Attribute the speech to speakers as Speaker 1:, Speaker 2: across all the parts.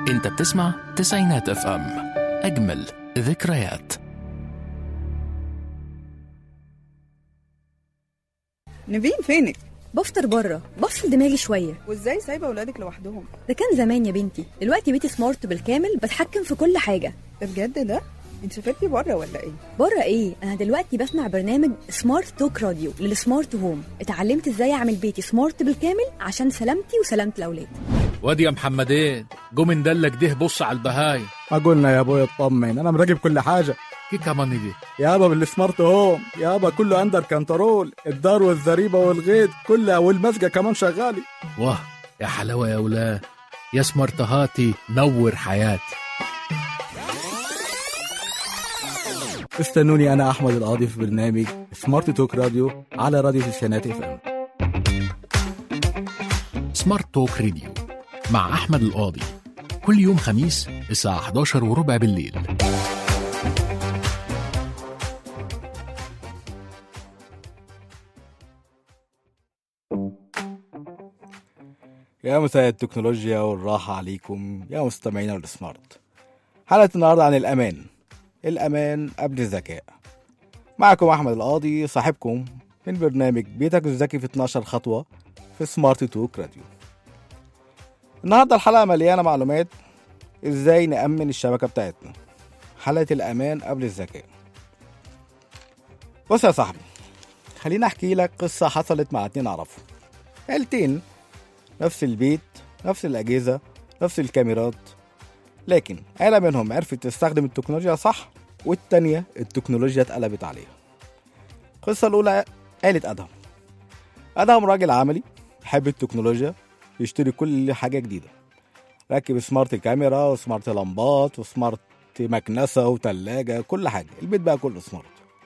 Speaker 1: انت بتسمع تسعينات اف ام اجمل ذكريات
Speaker 2: نبين فينك
Speaker 3: بفطر بره بفصل دماغي شويه
Speaker 2: وازاي سايبه اولادك لوحدهم
Speaker 3: ده كان زمان يا بنتي دلوقتي بيتي سمارت بالكامل بتحكم في كل حاجه
Speaker 2: ده بجد ده انت سافرتي بره ولا ايه
Speaker 3: بره ايه انا دلوقتي بسمع برنامج سمارت توك راديو للسمارت هوم اتعلمت ازاي اعمل بيتي سمارت بالكامل عشان سلامتي وسلامه الاولاد
Speaker 4: وادي يا محمدين جو من دلك ده بص على البهاي
Speaker 5: ما قلنا يا ابوي اطمن انا مراقب كل حاجه
Speaker 4: كي كمان دي
Speaker 5: يابا بالسمارت هوم يابا كله اندر كنترول الدار والزريبه والغيط كلها والمسجه كمان شغالي
Speaker 4: واه يا حلاوه يا ولاد يا سمرتهاتي نور حياتي
Speaker 5: استنوني انا احمد القاضي في برنامج سمارت توك راديو على راديو تسعينات اف ام
Speaker 1: سمارت توك راديو مع احمد القاضي كل يوم خميس الساعه 11 وربع بالليل
Speaker 5: يا مساء التكنولوجيا والراحة عليكم يا مستمعينا السمارت حلقة النهاردة عن الأمان الأمان قبل الذكاء معكم أحمد القاضي صاحبكم من برنامج بيتك الذكي في 12 خطوة في سمارت توك راديو النهاردة الحلقة مليانة معلومات ازاي نأمن الشبكة بتاعتنا حلقة الأمان قبل الذكاء بص يا صاحبي خليني أحكي لك قصة حصلت مع اتنين أعرفهم عيلتين نفس البيت نفس الأجهزة نفس الكاميرات لكن عيلة منهم عرفت تستخدم التكنولوجيا صح والتانية التكنولوجيا اتقلبت عليها القصة الأولى عيلة أدهم أدهم راجل عملي يحب التكنولوجيا يشتري كل حاجة جديدة ركب سمارت كاميرا وسمارت لمبات وسمارت مكنسة وتلاجة كل حاجة البيت بقى كله سمارت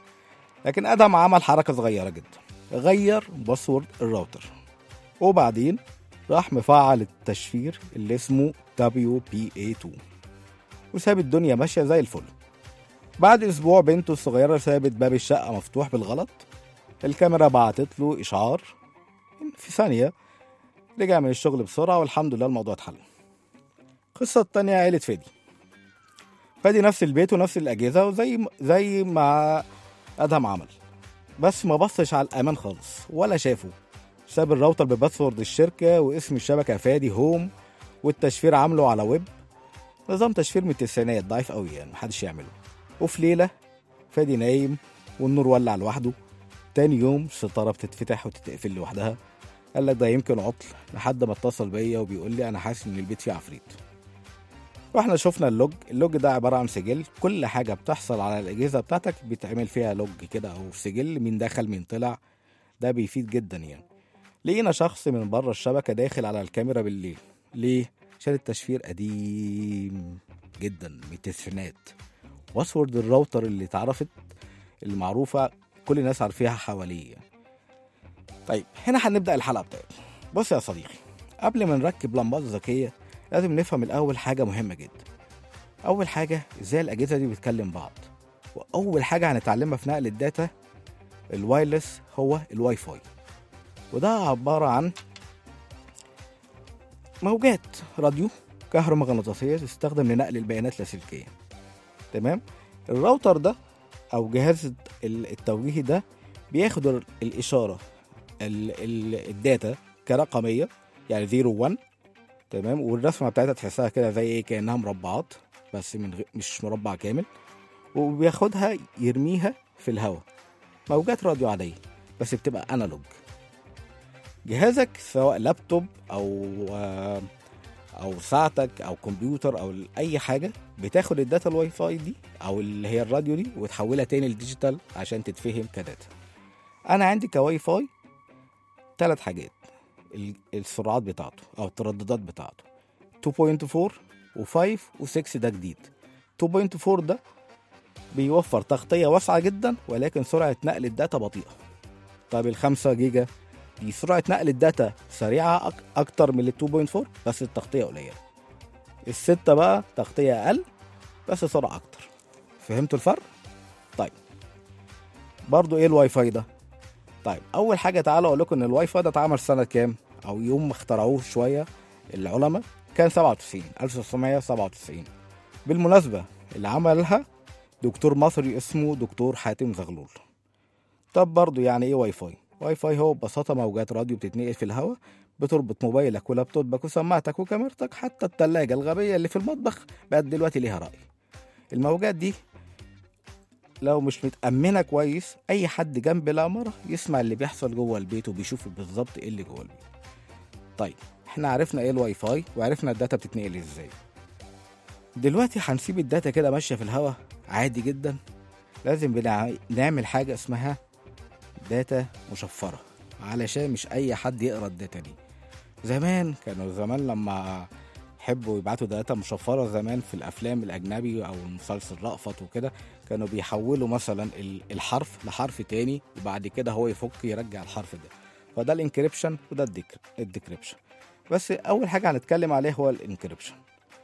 Speaker 5: لكن أدهم عمل حركة صغيرة جدا غير باسورد الراوتر وبعدين راح مفعل التشفير اللي اسمه WPA2 وساب الدنيا ماشية زي الفل بعد أسبوع بنته الصغيرة سابت باب الشقة مفتوح بالغلط الكاميرا بعتت له إشعار في ثانية رجع من الشغل بسرعة والحمد لله الموضوع اتحل القصة التانية عيلة فادي فادي نفس البيت ونفس الأجهزة وزي زي ما أدهم عمل بس ما بصش على الأمان خالص ولا شافه ساب الراوتر بباسورد الشركة واسم الشبكة فادي هوم والتشفير عامله على ويب نظام تشفير من التسعينات ضعيف قوي يعني محدش يعمله وفي ليلة فادي نايم والنور ولع لوحده تاني يوم الستارة بتتفتح وتتقفل لوحدها قال لك ده يمكن عطل لحد ما اتصل بيا وبيقول لي انا حاسس ان البيت فيه عفريت رحنا شفنا اللوج اللوج ده عبارة عن سجل كل حاجة بتحصل على الأجهزة بتاعتك بيتعمل فيها لوج كده أو سجل مين دخل مين طلع ده بيفيد جدا يعني لقينا شخص من بره الشبكة داخل على الكاميرا بالليل ليه؟ عشان التشفير قديم جدا من التسعينات باسورد الراوتر اللي اتعرفت اللي معروفة كل الناس عارفيها حواليه يعني. طيب هنا هنبدأ الحلقة بتاعتنا بص يا صديقي قبل ما نركب لمبات ذكية لازم نفهم الأول حاجة مهمة جدا أول حاجة إزاي الأجهزة دي بتكلم بعض وأول حاجة هنتعلمها في نقل الداتا الوايرلس هو الواي فاي وده عبارة عن موجات راديو كهرومغناطيسية تستخدم لنقل البيانات اللاسلكية تمام الراوتر ده أو جهاز التوجيهي ده بياخد ال- الإشارة ال- ال- الداتا كرقمية يعني 0 1 تمام والرسمة بتاعتها تحسها كده زي ايه كأنها مربعات بس من غير مش مربع كامل وبياخدها يرميها في الهواء موجات راديو عادية بس بتبقى انالوج جهازك سواء لابتوب او او ساعتك او كمبيوتر او اي حاجه بتاخد الداتا الواي فاي دي او اللي هي الراديو دي وتحولها تاني لديجيتال عشان تتفهم كداتا انا عندي كواي فاي ثلاث حاجات ال- السرعات بتاعته او الترددات بتاعته 2.4 و5 و6 ده جديد 2.4 ده بيوفر تغطية واسعة جدا ولكن سرعة نقل الداتا بطيئة طب الخمسة جيجا دي سرعة نقل الداتا سريعة أك- أكتر من ال 2.4 بس التغطية قليلة الستة بقى تغطية أقل بس سرعة أكتر فهمتوا الفرق؟ طيب برضو إيه الواي فاي ده؟ طيب أول حاجة تعالوا أقول لكم إن الواي فاي ده اتعمل سنة كام؟ أو يوم ما اخترعوه شوية العلماء كان 97 1997 بالمناسبة اللي عملها دكتور مصري اسمه دكتور حاتم زغلول طب برضه يعني ايه واي فاي واي فاي هو ببساطة موجات راديو بتتنقل في الهواء بتربط موبايلك ولابتوبك وسماعتك وكاميرتك حتى التلاجة الغبية اللي في المطبخ بقت دلوقتي ليها رأي الموجات دي لو مش متأمنة كويس أي حد جنب العمارة يسمع اللي بيحصل جوه البيت وبيشوف بالظبط ايه اللي جوه البيت طيب احنا عرفنا ايه الواي فاي وعرفنا الداتا بتتنقل ازاي دلوقتي هنسيب الداتا كده ماشية في الهواء عادي جدا لازم بنع... نعمل حاجة اسمها داتا مشفرة علشان مش أي حد يقرا الداتا دي زمان كانوا زمان لما يحبوا يبعتوا داتا مشفرة زمان في الأفلام الأجنبي أو مسلسل رأفت وكده كانوا بيحولوا مثلا ال- الحرف لحرف تاني وبعد كده هو يفك يرجع الحرف ده فده الانكريبشن وده الديكريبشن بس أول حاجة هنتكلم عليه هو الانكريبشن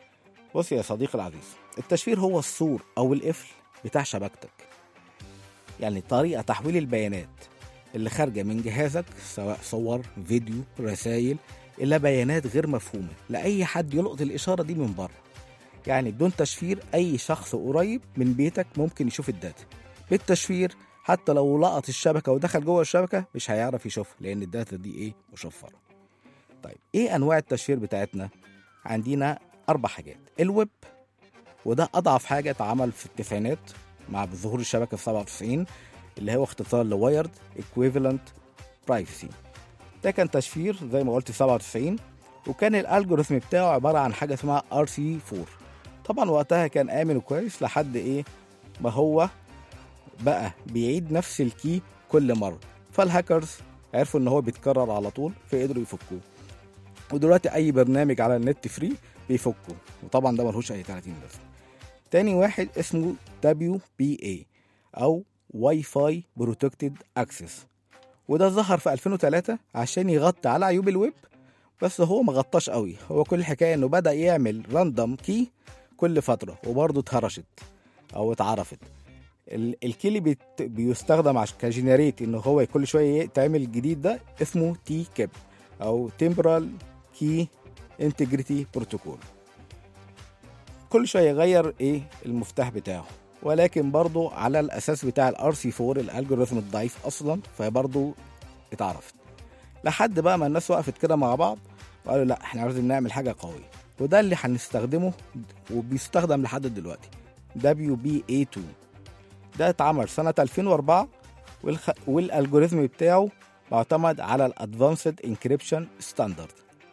Speaker 5: بص يا صديقي العزيز التشفير هو السور أو القفل بتاع شبكتك يعني طريقة تحويل البيانات اللي خارجة من جهازك سواء صور فيديو رسائل إلى بيانات غير مفهومة لأي حد يلقط الإشارة دي من بره يعني بدون تشفير أي شخص قريب من بيتك ممكن يشوف الداتا بالتشفير حتى لو لقط الشبكة ودخل جوه الشبكة مش هيعرف يشوفها لأن الداتا دي إيه مشفرة طيب إيه أنواع التشفير بتاعتنا عندنا أربع حاجات الويب وده أضعف حاجة اتعمل في التسعينات مع ظهور الشبكة في 97 اللي هو اختصار لوايرد ايكويفالنت برايفسي ده كان تشفير زي ما قلت 97 وكان الالجوريثم بتاعه عباره عن حاجه اسمها ار سي 4 طبعا وقتها كان امن وكويس لحد ايه ما هو بقى بيعيد نفس الكي كل مره فالهاكرز عرفوا ان هو بيتكرر على طول فقدروا يفكوه ودلوقتي اي برنامج على النت فري بيفكه وطبعا ده ملهوش اي 30 لازمه تاني واحد اسمه WPA او واي فاي بروتكتد اكسس وده ظهر في 2003 عشان يغطي على عيوب الويب بس هو ما غطاش قوي هو كل الحكايه انه بدا يعمل راندوم كي كل فتره وبرضه اتهرشت او اتعرفت ال- الكي اللي بيت بيستخدم عش كجنريت ان هو كل شويه يتعمل جديد ده اسمه تي كيب او تمبرال كي انتجريتي بروتوكول كل شويه يغير ايه المفتاح بتاعه ولكن برضه على الاساس بتاع الار سي 4 الالجوريثم الضعيف اصلا فبرضه اتعرفت لحد بقى ما الناس وقفت كده مع بعض وقالوا لا احنا عاوزين نعمل حاجه قويه وده اللي هنستخدمه وبيستخدم لحد دلوقتي WBA2 ده اتعمل سنه 2004 والخ... والالجوريثم بتاعه معتمد على الادفانسد انكريبشن ستاندرد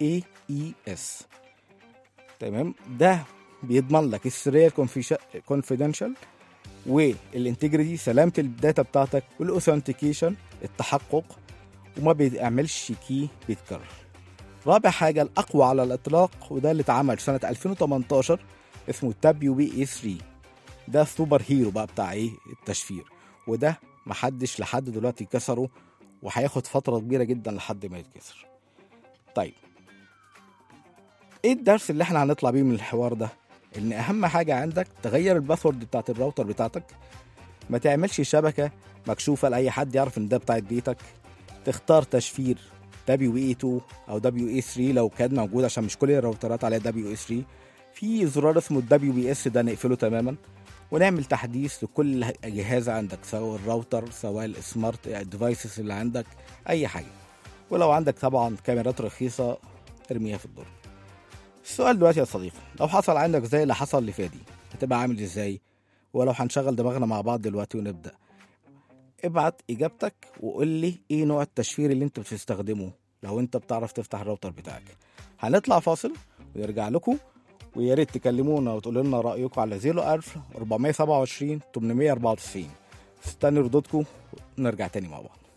Speaker 5: AES تمام ده بيضمن لك السريه الكونفيدنشال والانتجريتي سلامه الداتا بتاعتك والاوثنتيكيشن التحقق وما بيعملش كي بيتكرر رابع حاجه الاقوى على الاطلاق وده اللي اتعمل سنه 2018 اسمه تابيو بي اي 3 ده السوبر هيرو بقى بتاع ايه التشفير وده محدش لحد دلوقتي كسره وهياخد فتره كبيره جدا لحد ما يتكسر طيب ايه الدرس اللي احنا هنطلع بيه من الحوار ده ان اهم حاجه عندك تغير الباسورد بتاعت الراوتر بتاعتك ما تعملش شبكه مكشوفه لاي حد يعرف ان ده بتاعت بيتك تختار تشفير WE2 او WE3 لو كان موجود عشان مش كل الراوترات عليها WE3 في زرار اسمه WBS ده نقفله تماما ونعمل تحديث لكل جهاز عندك سواء الراوتر سواء السمارت ديفايسز اللي عندك اي حاجه ولو عندك طبعا كاميرات رخيصه ارميها في الدرج السؤال دلوقتي يا صديقي لو حصل عندك زي اللي حصل لفادي هتبقى عامل ازاي ولو هنشغل دماغنا مع بعض دلوقتي ونبدا ابعت اجابتك وقول لي ايه نوع التشفير اللي انت بتستخدمه لو انت بتعرف تفتح الراوتر بتاعك هنطلع فاصل ونرجع لكم ويا ريت تكلمونا وتقولوا لنا رايكم على 01000 427 894 استنوا ردودكم ونرجع تاني مع بعض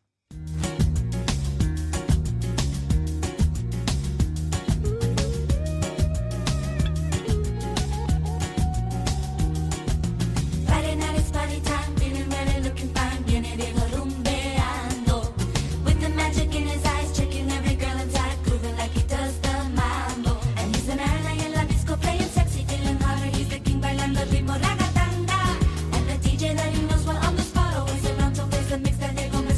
Speaker 6: Friday night is party time, feeling really looking fine, viene Diego rumbeando. With the magic in his eyes, checking every girl inside, grooving like he does the mambo. And he's an ally in la disco, playing sexy, feeling hotter. He's the king, bailando el ritmo ragatanga. And the DJ that he knows well on the spot, always around to face the mix that Diego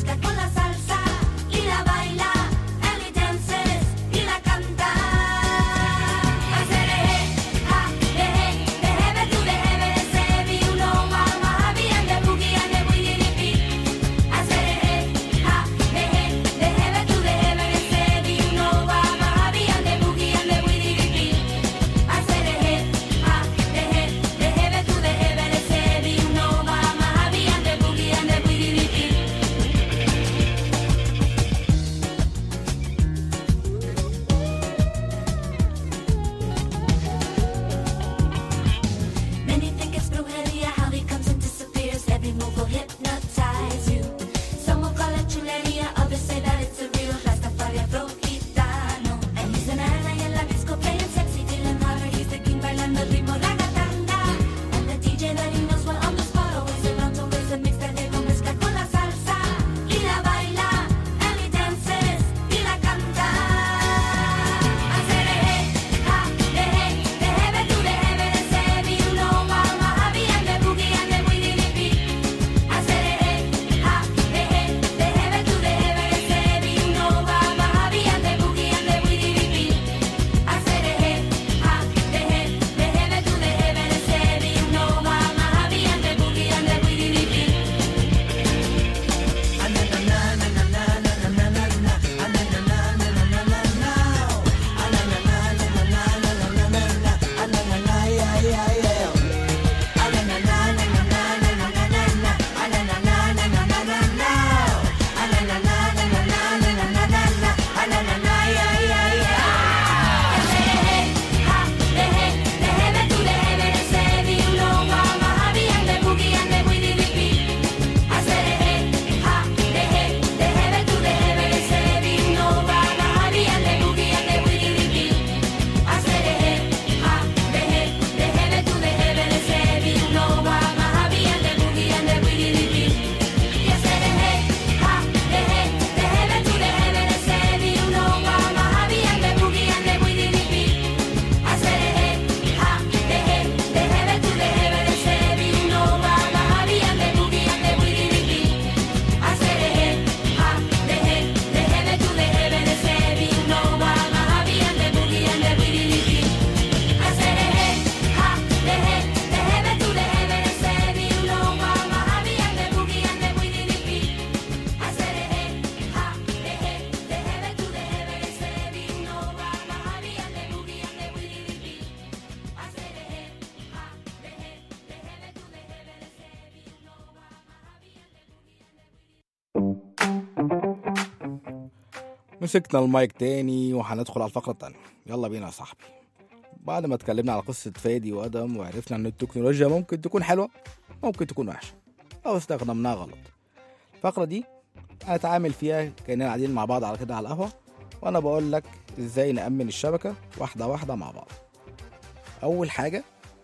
Speaker 5: مسكنا المايك تاني وهندخل على الفقرة التانية يلا بينا يا صاحبي بعد ما اتكلمنا على قصة فادي وأدم وعرفنا إن التكنولوجيا ممكن تكون حلوة ممكن تكون وحشة أو استخدمناها غلط الفقرة دي هنتعامل فيها كأننا قاعدين مع بعض على كده على القهوة وأنا بقول لك إزاي نأمن الشبكة واحدة واحدة مع بعض أول حاجة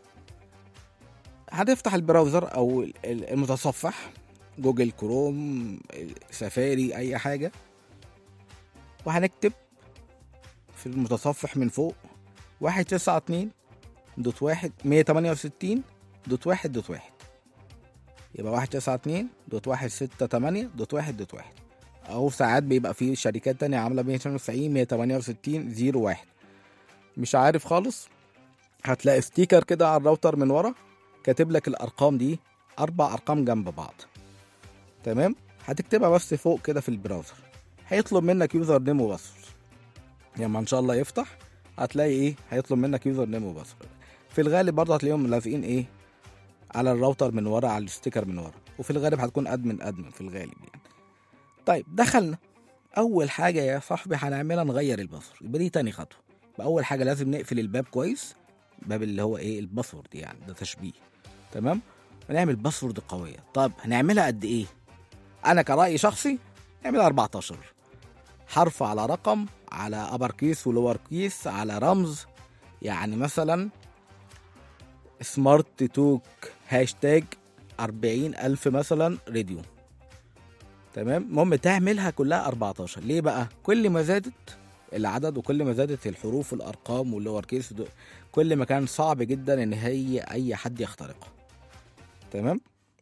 Speaker 5: هتفتح البراوزر أو ال- المتصفح جوجل كروم سفاري أي حاجة وهنكتب في المتصفح من فوق واحد تسعة اتنين دوت واحد مية تمانية وستين دوت واحد دوت واحد يبقى واحد تسعة اتنين دوت واحد ستة تمانية دوت واحد دوت واحد أو ساعات بيبقى في شركات تانية عاملة مية تمانية وتسعين مية تمانية وستين زيرو واحد مش عارف خالص هتلاقي ستيكر كده على الراوتر من ورا كاتب لك الأرقام دي أربع أرقام جنب بعض تمام هتكتبها بس فوق كده في البراوزر هيطلب منك يوزر نيم وباسورد لما ان شاء الله يفتح هتلاقي ايه هيطلب منك يوزر نيم وباسورد في الغالب برضه هتلاقيهم لازقين ايه على الراوتر من ورا على الستيكر من ورا وفي الغالب هتكون ادمن ادمن في الغالب يعني طيب دخلنا اول حاجه يا صاحبي هنعملها نغير الباسورد يبقى دي تاني خطوه يبقى اول حاجه لازم نقفل الباب كويس الباب اللي هو ايه الباسورد يعني ده تشبيه تمام ونعمل باسورد قويه طب هنعملها قد ايه انا كراي شخصي نعملها 14 حرف على رقم على ابر كيس ولور كيس على رمز يعني مثلا سمارت توك هاشتاج أربعين ألف مثلا راديو تمام المهم تعملها كلها 14 ليه بقى كل ما زادت العدد وكل ما زادت الحروف والارقام واللور كيس دو- كل ما كان صعب جدا ان هي اي حد يخترقها تمام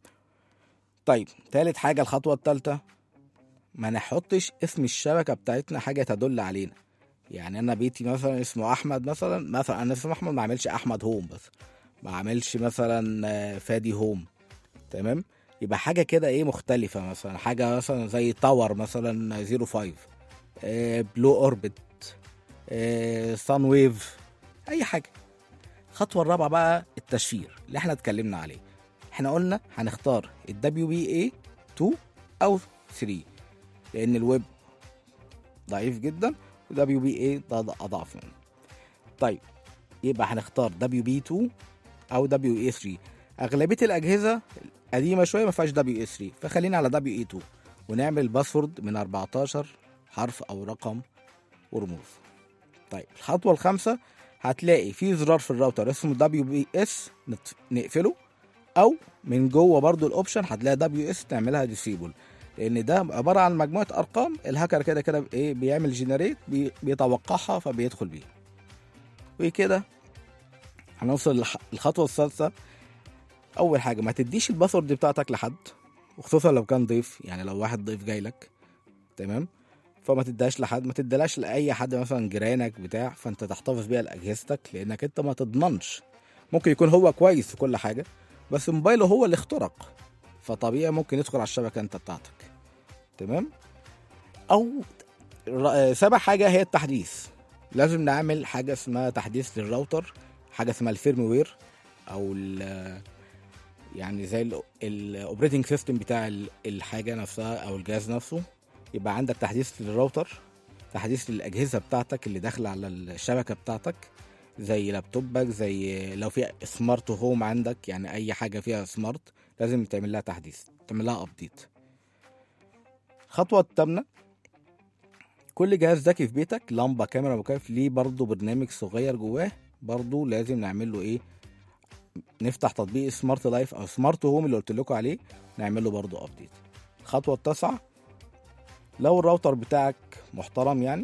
Speaker 5: طيب تالت حاجه الخطوه التالته ما نحطش اسم الشبكه بتاعتنا حاجه تدل علينا يعني انا بيتي مثلا اسمه احمد مثلا مثلا انا اسمه احمد ما اعملش احمد هوم بس ما اعملش مثلا آه، فادي هوم تمام يبقى حاجه كده ايه مختلفه مثلا حاجه مثلا زي تاور مثلا 05 آه، بلو اوربت آه، سان ويف اي حاجه الخطوه الرابعه بقى التشفير اللي احنا اتكلمنا عليه احنا قلنا هنختار الدبليو بي اي 2 او 3 لان الويب ضعيف جدا ودبليو بي اي اضعف منه طيب يبقى هنختار دبليو بي 2 او دبليو اي 3 اغلبيه الاجهزه قديمه شويه ما فيهاش دبليو اي 3 فخلينا على دبليو اي 2 ونعمل باسورد من 14 حرف او رقم ورموز طيب الخطوه الخامسه هتلاقي في زرار في الراوتر اسمه دبليو بي اس نقفله او من جوه برضو الاوبشن هتلاقي دبليو اس تعملها ديسيبل لان ده عباره عن مجموعه ارقام الهاكر كده كده ايه بيعمل جنريت بي بيتوقعها فبيدخل بيها وكده هنوصل للخ- للخطوه السادسه اول حاجه ما تديش الباسورد بتاعتك لحد وخصوصا لو كان ضيف يعني لو واحد ضيف جاي لك تمام فما تديهاش لحد ما تديلاش لاي حد مثلا جيرانك بتاع فانت تحتفظ بيها لاجهزتك لانك انت ما تضمنش ممكن يكون هو كويس في كل حاجه بس موبايله هو اللي اخترق فطبيعي ممكن يدخل على الشبكه انت بتاعتك تمام او ر- سابع حاجه هي التحديث لازم نعمل حاجه اسمها تحديث للراوتر حاجه اسمها الفيرم وير او ال يعني زي الاوبريتنج سيستم بتاع ال- الحاجه نفسها او الجهاز نفسه يبقى عندك تحديث للراوتر تحديث للاجهزه بتاعتك اللي داخله على الشبكه بتاعتك زي لابتوبك زي لو في سمارت هوم عندك يعني اي حاجه فيها سمارت لازم تعمل لها تحديث تعمل لها ابديت الخطوه الثامنه كل جهاز ذكي في بيتك لمبه كاميرا مكيف ليه برضه برنامج صغير جواه برضه لازم نعمل له ايه نفتح تطبيق سمارت لايف او سمارت هوم اللي قلت لكم عليه نعمل له برضه ابديت الخطوه التاسعه لو الراوتر بتاعك محترم يعني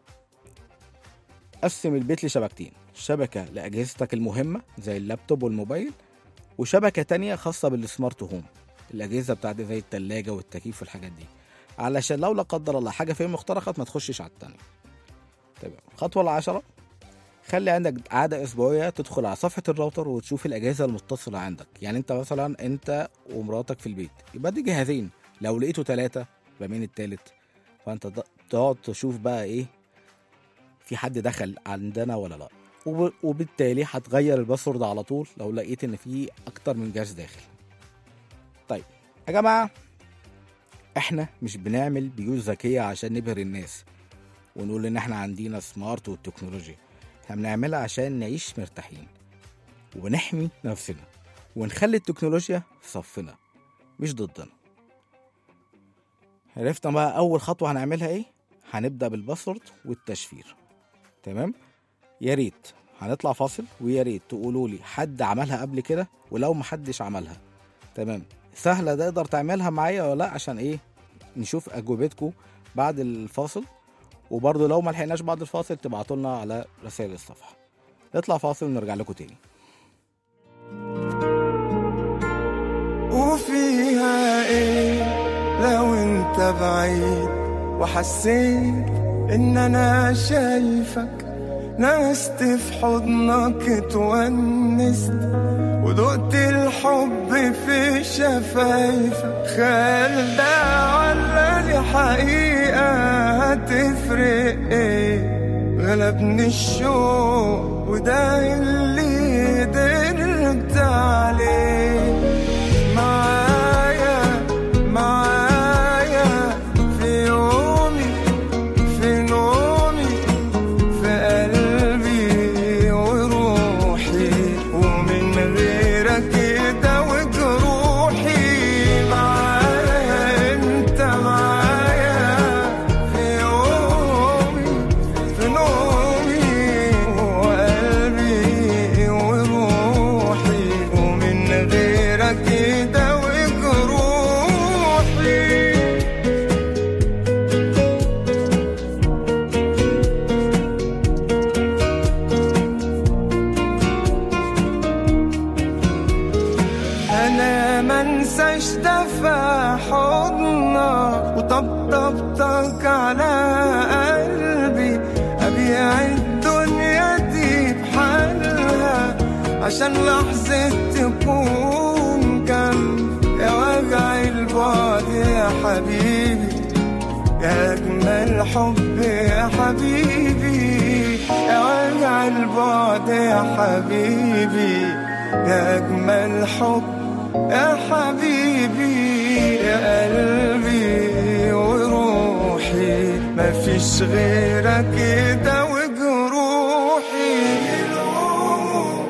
Speaker 5: قسم البيت لشبكتين شبكة لأجهزتك المهمة زي اللابتوب والموبايل وشبكة تانية خاصة بالسمارت هوم الأجهزة بتاعتي زي التلاجة والتكييف والحاجات دي علشان لو لا قدر الله حاجة فيهم اخترقت ما تخشش على التانية تمام الخطوة العشرة خلي عندك عادة أسبوعية تدخل على صفحة الراوتر وتشوف الأجهزة المتصلة عندك يعني أنت مثلا أنت ومراتك في البيت يبقى دي جهازين لو لقيتوا ثلاثة يبقى مين التالت فأنت ت- تقعد تشوف بقى إيه في حد دخل عندنا ولا لا وب- وبالتالي هتغير الباسورد على طول لو لقيت ان في اكتر من جهاز داخل طيب يا جماعه احنا مش بنعمل بيوت ذكيه عشان نبهر الناس ونقول ان احنا عندنا سمارت والتكنولوجيا احنا بنعملها عشان نعيش مرتاحين ونحمي نفسنا ونخلي التكنولوجيا في صفنا مش ضدنا عرفنا بقى اول خطوه هنعملها ايه هنبدا بالباسورد والتشفير تمام يا ريت هنطلع فاصل ويا ريت تقولوا لي حد عملها قبل كده ولو محدش عملها تمام سهله تقدر تعملها معايا ولا لا عشان ايه نشوف اجوبتكم بعد الفاصل وبرضه لو ما لحقناش بعد الفاصل تبعتوا لنا على رسائل الصفحه نطلع فاصل ونرجع لكم تاني
Speaker 7: وفيها ايه لو انت بعيد وحسيت ان انا شايفك نست في حضنك اتونست ودقت الحب في شفايفك خيال ده ولا دي حقيقة هتفرق ايه غلبني الشوق وده اللي قدرت عليه معايا معايا في يومي في نومي في قلبي وروحي ومن غيرك كده وجروحي معايا انت معايا في يومي في نومي وقلبي وروحي ومن غيرك كده وجروحي انا منساش دفع حضنك وطبطبتك على قلبي ابيع الدنيا دي بحالها عشان لحظة تكون جنب يا وجع البعد يا حبيبي يا أجمل حب يا حبيبي يا وجع البعد يا حبيبي يا أجمل حب يا حبيبي يا قلبي وروحي مفيش غيرك كده وجروحي يلوموا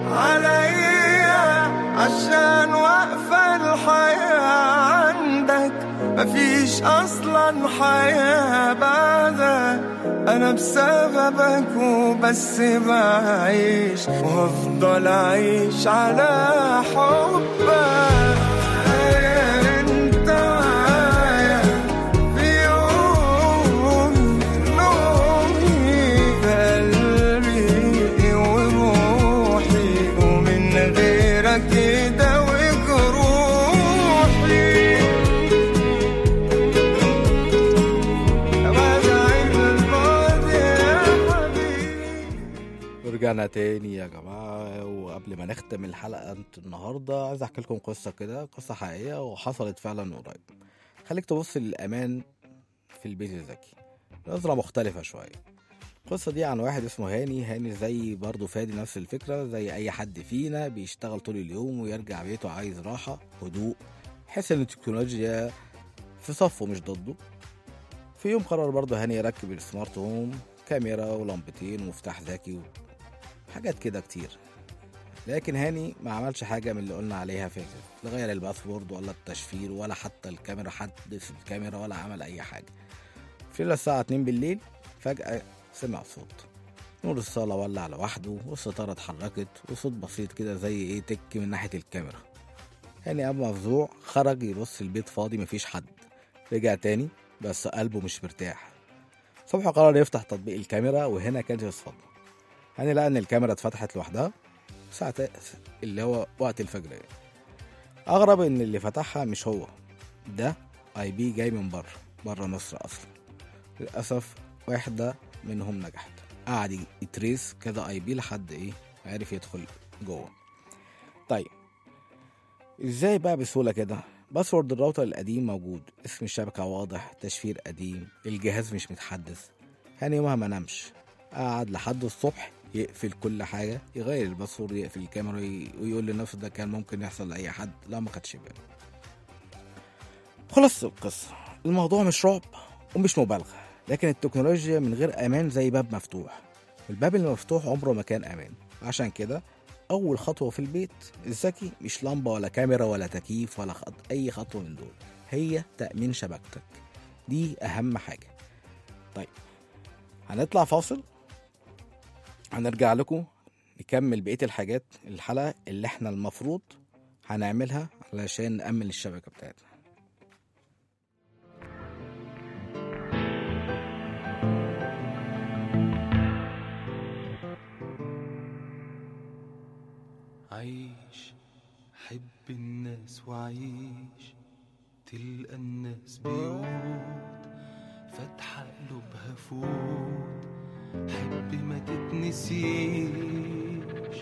Speaker 7: عليا عشان واقفة الحياة عندك مفيش أصلا حياة بعدك أنا بسببك وبس بعيش وأفضل أعيش على حبك أنت معايا في يومي نومي في قلبي وروحي ومن غيرك كده وجروحي بدعي بالبعد يا حبيبي
Speaker 5: ورجعنا تاني يا جماعة وقبل ما نختم الحلقة النهاردة عايز أحكي لكم قصة كده قصة حقيقية وحصلت فعلا قريب خليك تبص للأمان في البيت الذكي نظرة مختلفة شوية القصة دي عن واحد اسمه هاني هاني زي برضه فادي نفس الفكرة زي أي حد فينا بيشتغل طول اليوم ويرجع بيته عايز راحة هدوء يحس إن التكنولوجيا في صفه مش ضده في يوم قرر برضه هاني يركب السمارت هوم كاميرا ولمبتين ومفتاح ذكي وحاجات كده كتير لكن هاني ما عملش حاجة من اللي قلنا عليها فاتت لا غير الباسورد ولا التشفير ولا حتى الكاميرا حدث الكاميرا ولا عمل أي حاجة في ليلة الساعة 2 بالليل فجأة سمع صوت نور الصالة ولع لوحده والستارة اتحركت وصوت بسيط كده زي ايه تك من ناحية الكاميرا هاني قام مفزوع خرج يبص البيت فاضي مفيش حد رجع تاني بس قلبه مش مرتاح صبح قرر يفتح تطبيق الكاميرا وهنا كانت الصدمة هاني لقى ان الكاميرا اتفتحت لوحدها ساعة اللي هو وقت الفجر يعني. اغرب ان اللي فتحها مش هو ده اي بي جاي من بره بره مصر اصلا للاسف واحدة منهم نجحت قعد يتريس كذا اي بي لحد ايه عرف يدخل جوه طيب ازاي بقى بسهولة كده باسورد الراوتر القديم موجود اسم الشبكة واضح تشفير قديم الجهاز مش متحدث هاني يومها ما نامش قعد لحد الصبح يقفل كل حاجة يغير الباسورد يقفل الكاميرا ي- ويقول لنفسه ده كان ممكن يحصل لأي حد لا ما خدش باله خلاص القصة الموضوع مش رعب ومش مبالغة لكن التكنولوجيا من غير امان زي باب مفتوح الباب المفتوح عمره ما كان امان عشان كده اول خطوه في البيت الذكي مش لمبه ولا كاميرا ولا تكييف ولا خط... اي خطوه من دول هي تامين شبكتك دي اهم حاجه طيب هنطلع فاصل هنرجع لكم نكمل بقيه الحاجات الحلقه اللي احنا المفروض هنعملها علشان نأمن الشبكه بتاعتنا
Speaker 7: عيش حب الناس وعيش تلقى الناس بيوت فاتحة قلوبها فوت حب ما تتنسيش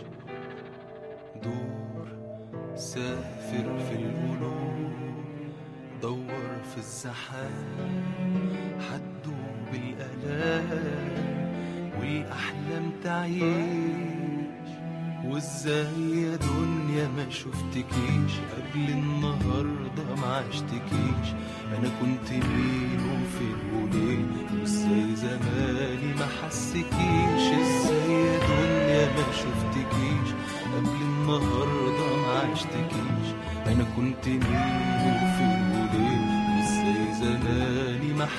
Speaker 7: دور سافر في القلوب دور في الزحام حدوب الآلام والأحلام تعيش وازاي يا دنيا ما شفتكيش قبل النهارده ما عشتكيش انا كنت مين وفين وليه وازاي زماني ما حسكيش ازاي يا دنيا ما شفتكيش قبل النهارده ما عشتكيش انا كنت مين وفين وليه وازاي زماني ما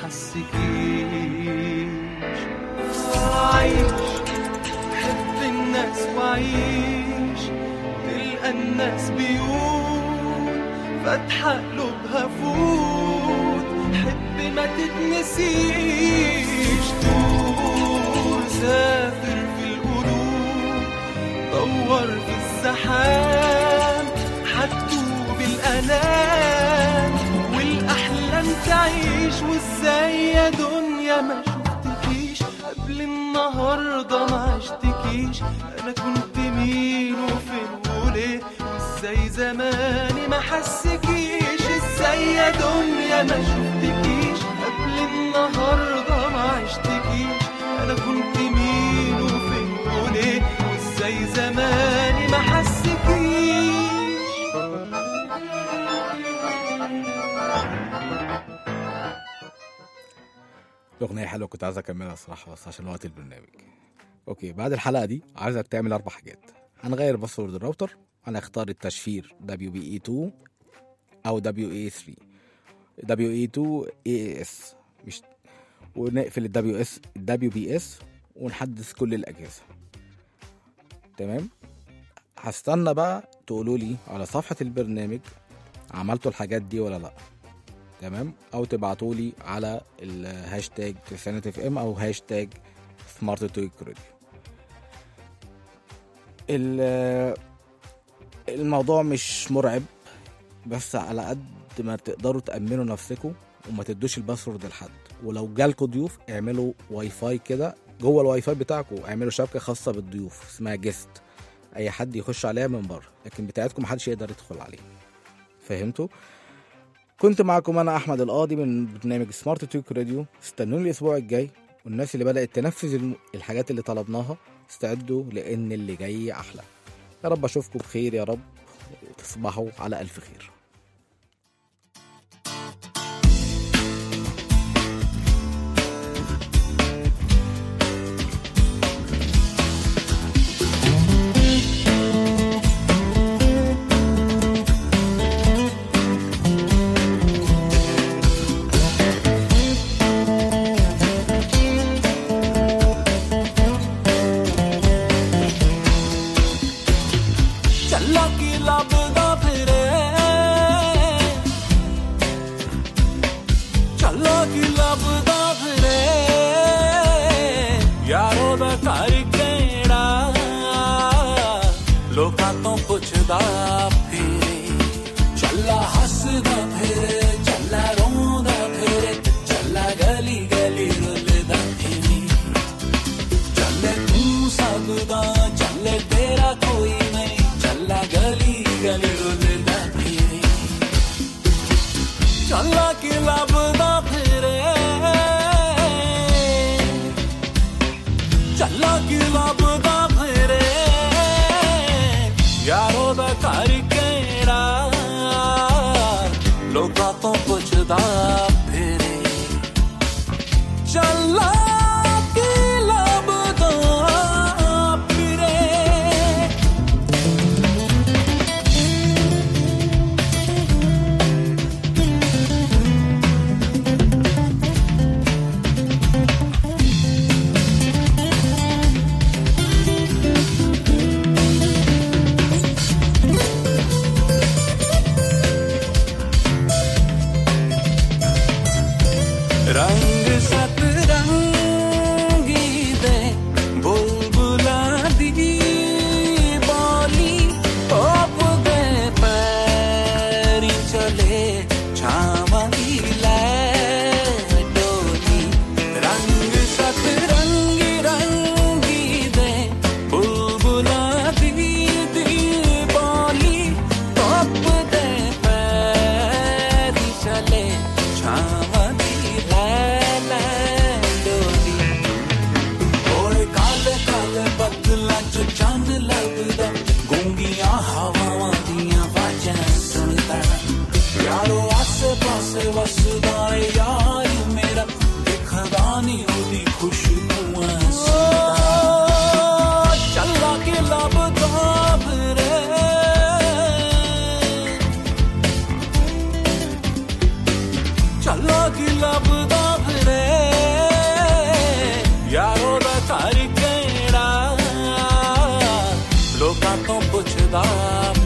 Speaker 7: حسكيش عايش حب الناس وعيش تلقى الناس بيوت فاتحة قلوبها فوت حب ما تتنسيش دور سافر في القلوب دور في الزحام حتوب الألام والأحلام تعيش وازاي يا دنيا ما شفتكيش قبل النهارده ما عشتكيش انا كنت مين وفين وليه ازاي زماني ما حسكيش ازاي يا دنيا ما شفتكيش قبل النهارده ما عشتكيش انا كنت مين وفين وليه وازاي زماني ما حسكيش
Speaker 5: اغنيه حلوه كنت عايز اكملها الصراحه بس عشان وقت البرنامج اوكي بعد الحلقه دي عايزك تعمل اربع حاجات هنغير باسورد الراوتر هنختار التشفير WBE2 او WA3 WA2 AS مش ونقفل ال WS ال WBS ونحدث كل الاجهزه تمام هستنى بقى تقولوا لي على صفحه البرنامج عملتوا الحاجات دي ولا لا تمام او تبعتوا لي على الهاشتاج تسعينات اف ام او هاشتاج سمارت تويك راديو ال- الموضوع مش مرعب بس على قد ما تقدروا تأمنوا نفسكم وما تدوش الباسورد لحد ولو جالكوا ضيوف اعملوا واي فاي كده جوه الواي فاي بتاعكم اعملوا شبكه خاصه بالضيوف اسمها جيست اي حد يخش عليها من بره لكن بتاعتكم محدش يقدر يدخل عليها فهمتوا كنت معكم انا احمد القاضي من برنامج سمارت توك راديو استنوني الاسبوع الجاي والناس اللي بدات تنفذ الم- الحاجات اللي طلبناها استعدوا لان اللي جاي احلى يا رب اشوفكم بخير يا رب وتصبحوا على الف خير
Speaker 7: ਚੱਲਾ ਕੀ ਲੱਭਦਾ ਫਿਰੇ ਚੱਲਾ ਕੀ ਲੱਭਦਾ ਫਿਰੇ ਯਾਰੋ ਦਾ ਘਰ ਕਿਹੜਾ ਲੋਕਾਂ ਤੋਂ ਪੁੱਛਦਾ ਫਿਰੇ ਚੱਲਾ ਹੱਸਦਾ ਫਿਰੇ ਚੱਲਾ ਰੋਂਦਾ ਫਿਰੇ ਚੱਲਾ ਗਲੀ ਗਲੀ ਰੁੱਲਦਾ ਫਿਰੇ ਚੱਲੇ ਤੂੰ ਸਕਦਾ ਚੱਲੇ ਤੇਰਾ ਕੋਈ ਨਹੀਂ ਚੱਲਾ ਗਲੀ ਗਲੀ ਰੁੱਲਦਾ ਫਿਰੇ ਚੱਲਾ ਕੀ ਲੱਭਦਾ ਫਿਰੇ ਚੱਲਾ ਕੀ ਲੱਭਦਾ ਫਿਰੇ ਯਾਰੋ ਦਾ ਘਰ ਕਿਹੜਾ ਲੋਕਾਂ ਤੋਂ ਪੁੱਛਦਾ ਫਿਰੇ ਚੱਲ ਕਰ ਕਿਹੜਾ ਲੋਕਾਂ ਤੋਂ ਪੁੱਛਦਾ